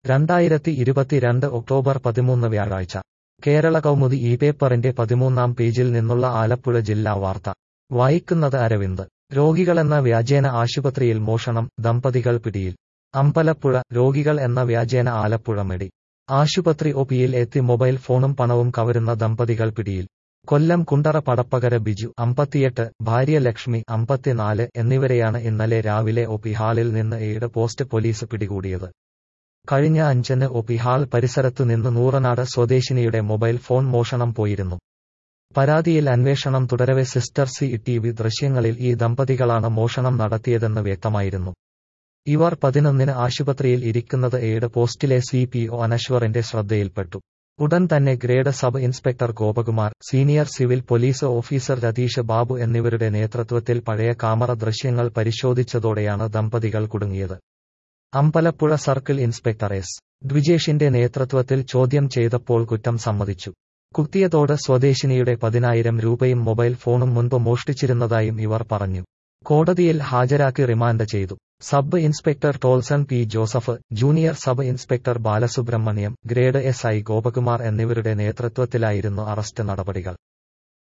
രണ്ടായിരത്തി ഇരുപത്തിരണ്ട് ഒക്ടോബർ പതിമൂന്ന് വ്യാഴാഴ്ച കേരള കൗമുദി ഈ പേപ്പറിന്റെ പതിമൂന്നാം പേജിൽ നിന്നുള്ള ആലപ്പുഴ ജില്ലാ വാർത്ത വായിക്കുന്നത് അരവിന്ദ് രോഗികളെന്ന വ്യാജേന ആശുപത്രിയിൽ മോഷണം ദമ്പതികൾ പിടിയിൽ അമ്പലപ്പുഴ രോഗികൾ എന്ന വ്യാജേന ആലപ്പുഴ മെഡി ആശുപത്രി ഒപിയിൽ എത്തി മൊബൈൽ ഫോണും പണവും കവരുന്ന ദമ്പതികൾ പിടിയിൽ കൊല്ലം കുണ്ടറ പടപ്പകര ബിജു അമ്പത്തിയെട്ട് ഭാര്യ ലക്ഷ്മി അമ്പത്തിനാല് എന്നിവരെയാണ് ഇന്നലെ രാവിലെ ഒപി ഹാളിൽ നിന്ന് എയ്ഡ് പോസ്റ്റ് പോലീസ് പിടികൂടിയത് കഴിഞ്ഞ അഞ്ചിന് ഒപി ഹാൾ പരിസരത്തു നിന്ന് നൂറനാട് സ്വദേശിനിയുടെ മൊബൈൽ ഫോൺ മോഷണം പോയിരുന്നു പരാതിയിൽ അന്വേഷണം തുടരവെ സിസ്റ്റർ സി ടി വി ദൃശ്യങ്ങളിൽ ഈ ദമ്പതികളാണ് മോഷണം നടത്തിയതെന്ന് വ്യക്തമായിരുന്നു ഇവർ പതിനൊന്നിന് ആശുപത്രിയിൽ ഇരിക്കുന്നത് എയ്ഡ് പോസ്റ്റിലെ സി പി ഒ അനശ്വറിന്റെ ശ്രദ്ധയിൽപ്പെട്ടു ഉടൻ തന്നെ grade sub inspector Gopakumar senior civil police officer Ratheesh Babu എന്നിവരുടെ നേതൃത്വത്തിൽ പഴയ ക്യാമറ ദൃശ്യങ്ങൾ പരിശോധിച്ചതോടെയാണ് ദമ്പതികൾ കുടുങ്ങിയത് അമ്പലപ്പുഴ സർക്കിൾ ഇൻസ്പെക്ടർ എസ് ദ്വിജേഷിന്റെ നേതൃത്വത്തിൽ ചോദ്യം ചെയ്തപ്പോൾ കുറ്റം സമ്മതിച്ചു കുത്തിയതോട് സ്വദേശിനിയുടെ പതിനായിരം രൂപയും മൊബൈൽ ഫോണും മുൻപ് മോഷ്ടിച്ചിരുന്നതായും ഇവർ പറഞ്ഞു കോടതിയിൽ ഹാജരാക്കി റിമാൻഡ് ചെയ്തു sub inspector Tolson P Joseph junior sub inspector Balasubramaniam grade S I Gopakumar എന്നിവരുടെ നേതൃത്വത്തിലായിരുന്നു അറസ്റ്റ് നടപടികൾ